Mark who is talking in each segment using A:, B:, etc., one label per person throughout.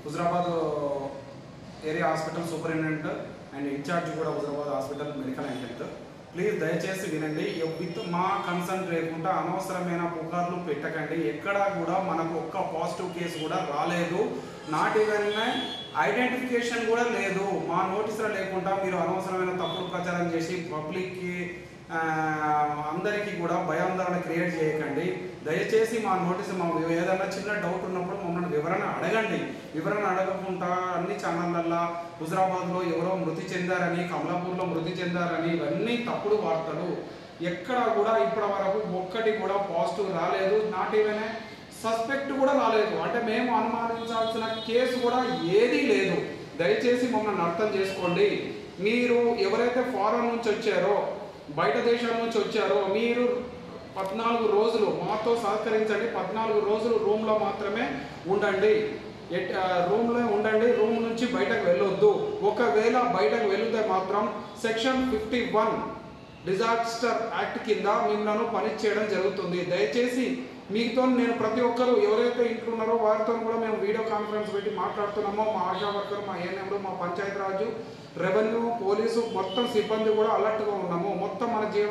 A: Huzurabad area hospital superintendent and incharge కూడా Huzurabad hospital medical and health please దయచేసి వినండి with మా కన్సర్న్ లేకుండా అనవసరమైన పుకార్లు పెట్టకండి ఎక్కడా కూడా మనకు ఒక్క పాజిటివ్ కేసు కూడా రాలేదు నాట్ ఈవెన్ ఐడెంటిఫికేషన్ కూడా లేదు మా నోటీసులు లేకుండా మీరు అనవసరమైన తప్పుడు ప్రచారం చేసి పబ్లిక్కి ఆ, అందరికీ కూడా భయాందోళన క్రియేట్ చేయకండి దయచేసి మా నోటీస్ మా ఏదైనా చిన్న డౌట్ ఉన్నప్పుడు మమ్మల్ని వివరణ అడగండి వివరణ అడగకుండా అన్ని ఛానళ్ళల్లో హుజరాబాద్లో ఎవరో మృతి చెందారని కమలాపూర్లో మృతి చెందారని ఇవన్నీ తప్పుడు వార్తలు ఎక్కడ కూడా ఇప్పటి వరకు ఒక్కటి కూడా పాజిటివ్ రాలేదు నాట్ ఈవెన్ సస్పెక్ట్ కూడా రాలేదు అంటే మేము అనుమానించాల్సిన కేసు కూడా ఏదీ లేదు దయచేసి మమ్మల్ని అర్థం చేసుకోండి మీరు ఎవరైతే ఫారెన్ నుంచి వచ్చారో బయట దేశాల నుంచి వచ్చారో మీరు పద్నాలుగు రోజులు మాతో సహకరించండి పద్నాలుగు రోజులు రూమ్లో మాత్రమే ఉండండి ఎట్- ఆ, రూమ్లో ఉండండి రూమ్ నుంచి బయటకు వెళ్ళొద్దు ఒకవేళ బయటకు వెళితే మాత్రం section fifty one disaster act కింద మిమ్మల్ని పని చేయడం జరుగుతుంది దయచేసి మీతో నేను ప్రతి ఒక్కరు ఎవరైతే ఇంట్లో ఉన్నారో వారితో కూడా మేము వీడియో కాన్ఫరెన్స్ పెట్టి మాట్లాడుతున్నామో మా ఆశా వర్కర్ మా ఏఎన్ఎంలు మా పంచాయతీ రాజు రెవెన్యూ పోలీసు మొత్తం సిబ్బంది కూడా అలర్ట్గా ఉన్నాము మొత్తం మన జీవ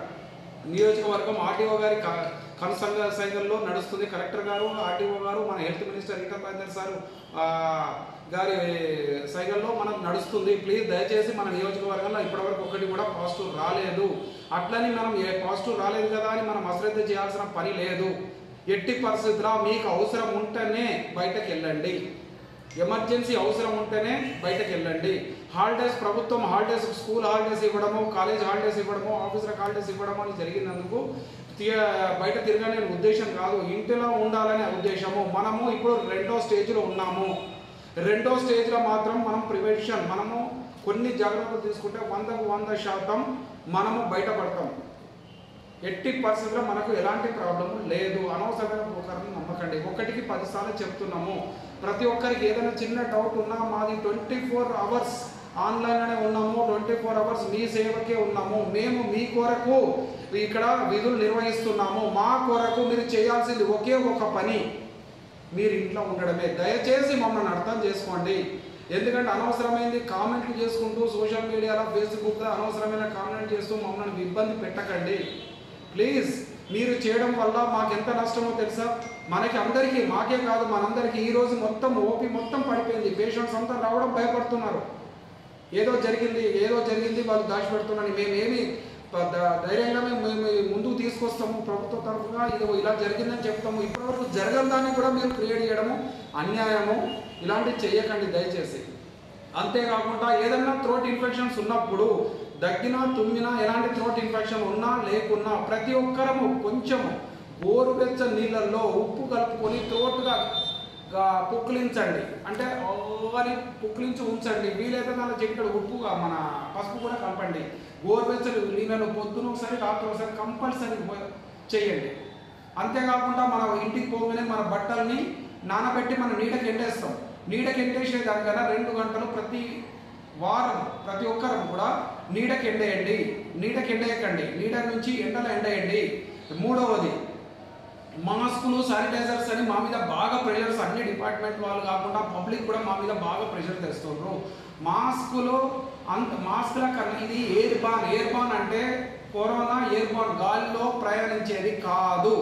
A: నియోజకవర్గం ఆర్టీఓ గారి క- కనుసంగ సైకిల్లో నడుస్తుంది కలెక్టర్ గారు ఆర్టీఓ గారు మన హెల్త్ మినిస్టర్ ఇంటర్ప్రైజర్ సార్ ఆ, గారి సైకిల్లో మనకు నడుస్తుంది ప్లీజ్ దయచేసి మన నియోజకవర్గంలో ఇప్పటివరకు ఒకటి కూడా పాజిటివ్ రాలేదు అట్లని మనం ఏ పాజిటివ్ రాలేదు కదా అని మనం అశ్రద్ధ చేయాల్సిన పని లేదు ఎట్టి పరిస్థితుల్లో మీకు అవసరం ఉంటేనే బయటకు వెళ్ళండి ఎమర్జెన్సీ అవసరం ఉంటేనే బయటకు వెళ్ళండి హాలిడేస్ ప్రభుత్వం హాలిడేస్ స్కూల్ హాలిడేస్ ఇవ్వడము కాలేజ్ హాలిడేస్ ఇవ్వడము ఆఫీసర్ హాలిడేస్ ఇవ్వడము అని జరిగినందుకు తీ- బయట తిరగనే ఉద్దేశం కాదు ఇంటిలో ఉండాలనే ఉద్దేశము మనము ఇప్పుడు రెండో స్టేజ్లో ఉన్నాము రెండో స్టేజ్లో మాత్రం మనం ప్రివెన్షన్ మనము కొన్ని జాగ్రత్తలు తీసుకుంటే వందకు వంద శాతం మనము బయటపడతాం ఎట్టి పరిస్థితుల్లో మనకు ఎలాంటి ప్రాబ్లం లేదు అనవసరమైన బ్రోకర్ని నమ్మకండి ఒకటికి పదిసార్లు చెప్తున్నాము ప్రతి ఒక్కరికి ఏదైనా చిన్న డౌట్ ఉన్నా మాది ట్వంటీ ఫోర్ అవర్స్ ఆన్లైన్లోనే ఉన్నాము ట్వంటీ ఫోర్ అవర్స్ మీ సేవకే ఉన్నాము మేము మీ కొరకు ఇక్కడ విధులు నిర్వహిస్తున్నాము మా కొరకు మీరు చేయాల్సింది ఒకే ఒక పని మీరు ఇంట్లో ఉండడమే దయచేసి మమ్మల్ని అర్థం చేసుకోండి ఎందుకంటే అనవసరమైనది కామెంట్లు చేసుకుంటూ సోషల్ మీడియాలో ఫేస్బుక్లో అనవసరమైన కామెంట్ చేస్తూ మమ్మల్ని ఇబ్బంది పెట్టకండి ప్లీజ్ మీరు చేయడం వల్ల మాకు ఎంత నష్టమో తెలుసా మనకి అందరికీ మాకే కాదు మనందరికీ ఈ రోజు మొత్తం ఓపి మొత్తం పడిపోయింది పేషెంట్స్ అంతా రావడం భయపడుతున్నారు ఏదో జరిగింది ఏదో జరిగింది వాళ్ళు దాచిపెడుతున్నారని మేమేమి ప- ద- ధైర్యంగా మేము మేము ముందుకు తీసుకొస్తాము ప్రభుత్వ తరఫున ఇది ఇలా జరిగిందని చెప్తాము ఇప్పటివరకు జరగని దాన్ని కూడా మీరు క్రియేట్ చేయడము అన్యాయము ఇలాంటివి చేయకండి దయచేసి అంతేకాకుండా ఏదైనా థ్రోట్ ఇన్ఫెక్షన్స్ ఉన్నప్పుడు దగ్గినా తుమ్మినా ఎలాంటి థ్రోట్ ఇన్ఫెక్షన్ ఉన్నా లేకున్నా ప్రతి ఒక్కరము కొంచెము గోరువెచ్చ నీళ్ళల్లో ఉప్పు కలుపుకొని థ్రోట్గా పుక్కిలించండి అంటే అని పుక్కిలించి ఉంచండి వీలైతే దానిలో చెక్కడ ఉప్పుగా మన పసుపు కూడా కలపండి గోరువెచ్చని నీళ్ళలో పొద్దున ఒకసారి రాత్రి ఒకసారి కంపల్సరీ చేయండి అంతేకాకుండా మన ఇంటికి పోగానే మన బట్టల్ని నానబెట్టి మనం నీడకి ఎండేస్తాం నీడకి ఎండేసే దానికన్నా రెండు గంటలు ప్రతి వారం ప్రతి ఒక్కరం కూడా నీడకి ఎండేయండి నీడకి ఎండేయకండి నీడ నుంచి ఎండలో ఎండేయండి మూడవది మాస్కులు శానిటైజర్స్ అని మా మీద బాగా ప్రెషర్స్ అన్ని డిపార్ట్మెంట్ వాళ్ళు కాకుండా పబ్లిక్ కూడా మా మీద బాగా ప్రెషర్ తెస్తున్నారు మాస్కులు అంత మాస్కుల కన్నా ఇది ఎయిర్ బాన్ ఎయిర్ బాన్ అంటే కరోనా ఎయిర్ బాన్ గాలిలో ప్రయాణించేది కాదు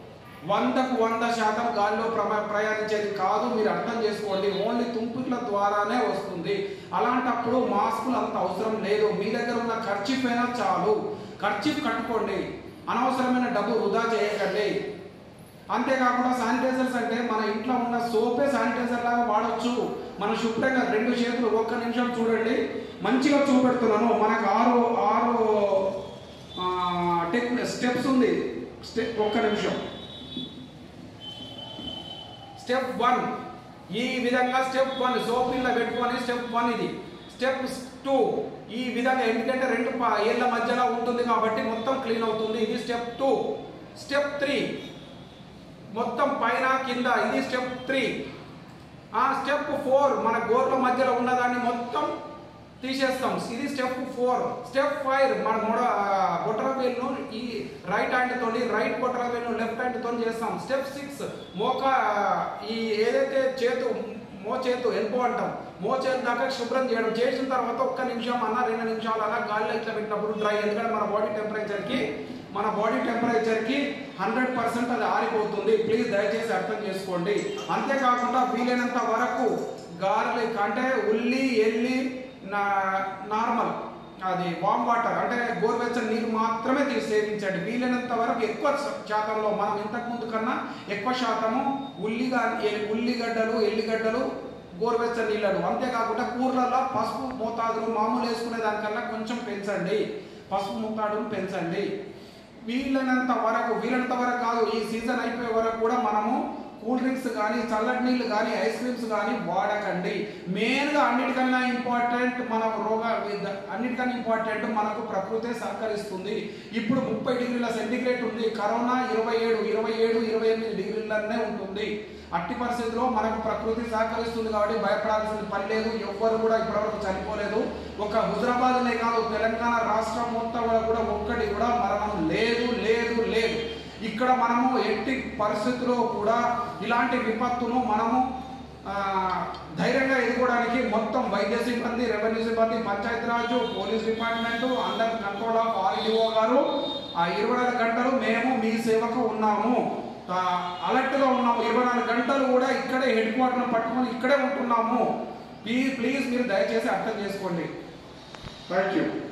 A: వందకు వంద శాతం గాలిలో ప్రమా ప్రయాణించేది కాదు మీరు అర్థం చేసుకోండి ఓన్లీ తుంపుట్ల ద్వారానే వస్తుంది అలాంటప్పుడు మాస్కులు అంత అవసరం లేదు మీ దగ్గర ఉన్న ఖర్చీఫ్ అయినా చాలు ఖర్చీఫ్ కట్టుకోండి అనవసరమైన డబ్బు వృధా చేయకండి అంతేకాకుండా శానిటైజర్స్ అంటే మన ఇంట్లో ఉన్న సోపే శానిటైజర్ లాగా వాడొచ్చు మనం శుభ్రంగా రెండు చేతులు ఒక్క నిమిషం చూడండి మంచిగా చూపెడుతున్నాను మనకు ఆరు ఆరు ఆ, టెక్ స్టెప్స్ ఉంది స్టెప్ ఒక్క నిమిషం స్టెప్ వన్ ఈ విధంగా స్టెప్ వన్ సోప్ ఇలా పెట్టుకొని స్టెప్ వన్ ఇది స్టెప్ టూ ఈ విధంగా ఎందుకంటే రెండు పా- ఏళ్ళ మధ్యలో ఉంటుంది కాబట్టి మొత్తం క్లీన్ అవుతుంది ఇది స్టెప్ టూ స్టెప్ త్రీ మొత్తం పైన కింద ఇది స్టెప్ త్రీ ఆ స్టెప్ ఫోర్ మన గోర్ల మధ్యలో ఉన్నదాన్ని మొత్తం తీసేస్తాం ఇది స్టెప్ ఫోర్ స్టెప్ ఫైవ్ మన మొడ బొటర వేలును ఈ రైట్ హ్యాండ్ తోని రైట్ బొటర వేలును లెఫ్ట్ హ్యాండ్ తోని చేస్తాం స్టెప్ సిక్స్ మోక ఈ ఏదైతే చేతు మోచేతు ఎల్బో అంటాం మోచేతు దాకా శుభ్రం చేయడం చేసిన తర్వాత ఒక్క నిమిషం అన్న రెండు నిమిషాలు అలా గాలిలో ఇట్లా పెట్టినప్పుడు డ్రై ఎందుకంటే మన బాడీ టెంపరేచర్కి మన బాడీ టెంపరేచర్కి హండ్రెడ్ పర్సెంట్ అది ఆరిపోతుంది ప్లీజ్ దయచేసి అర్థం చేసుకోండి అంతేకాకుండా వీలైనంత వరకు గార్లిక్ అంటే ఉల్లి ఎల్లి నా నార్మల్ అది వామ్ వాటర్ అంటే గోరువెచ్చని నీరు మాత్రమే తీసి సేవించండి వీలైనంత వరకు ఎక్కువ శాతంలో మనం ఇంతకు ముందు కన్నా ఎక్కువ శాతము ఉల్లిగా ఎ- ఉల్లిగడ్డలు ఎల్లిగడ్డలు గోరువెచ్చని నీళ్ళను అంతేకాకుండా కూరలలో పసుపు మోతాదులు మామూలు వేసుకునే దానికన్నా కొంచెం పెంచండి పసుపు మోతాదును పెంచండి వీలైనంత వరకు వీలైనంత వరకు కాదు ఈ సీజన్ అయిపోయే వరకు కూడా మనము కూల్ డ్రింక్స్ కానీ చల్లటి నీళ్ళు కానీ ఐస్ క్రీమ్స్ కానీ వాడకండి మెయిన్గా అన్నిటికన్నా ఇంపార్టెంట్ మన రోగ అన్నిటికన్నా ఇంపార్టెంట్ మనకు ప్రకృతే సహకరిస్తుంది ఇప్పుడు ముప్పై డిగ్రీల సెంటిగ్రేడ్ ఉంది కరోనా ఇరవై ఏడు ఇరవై ఏడు ఇరవై ఎనిమిది డిగ్రీలనే ఉంటుంది అట్టి పరిస్థితిలో మనకు ప్రకృతి సహకరిస్తుంది కాబట్టి భయపడాల్సిన పని లేదు ఎవ్వరు కూడా ఇప్పటివరకు చనిపోలేదు ఒక హుజరాబాద్నే కాదు తెలంగాణ రాష్ట్రం మొత్తం కూడా ఒక్కటి కూడా మరణం లేదు లేదు లేదు ఇక్కడ మనము ఎట్టి పరిస్థితుల్లో కూడా ఇలాంటి విపత్తును మనము ఆ, ధైర్యంగా ఎదుర్కోవడానికి మొత్తం వైద్య సిబ్బంది రెవెన్యూ సిబ్బంది Panchayatiraj police department under control of RDO గారు ఆ ఇరవై నాలుగు గంటలు మేము మీ సేవకు ఉన్నాము ఆ, అలర్ట్గా ఉన్నాము ఇరవై నాలుగు గంటలు కూడా ఇక్కడే హెడ్ క్వార్టర్ పట్టుకొని ఇక్కడే ఉంటున్నాము ప్లీజ్ ప్లీజ్ మీరు దయచేసి అర్థం చేసుకోండి థ్యాంక్ యూ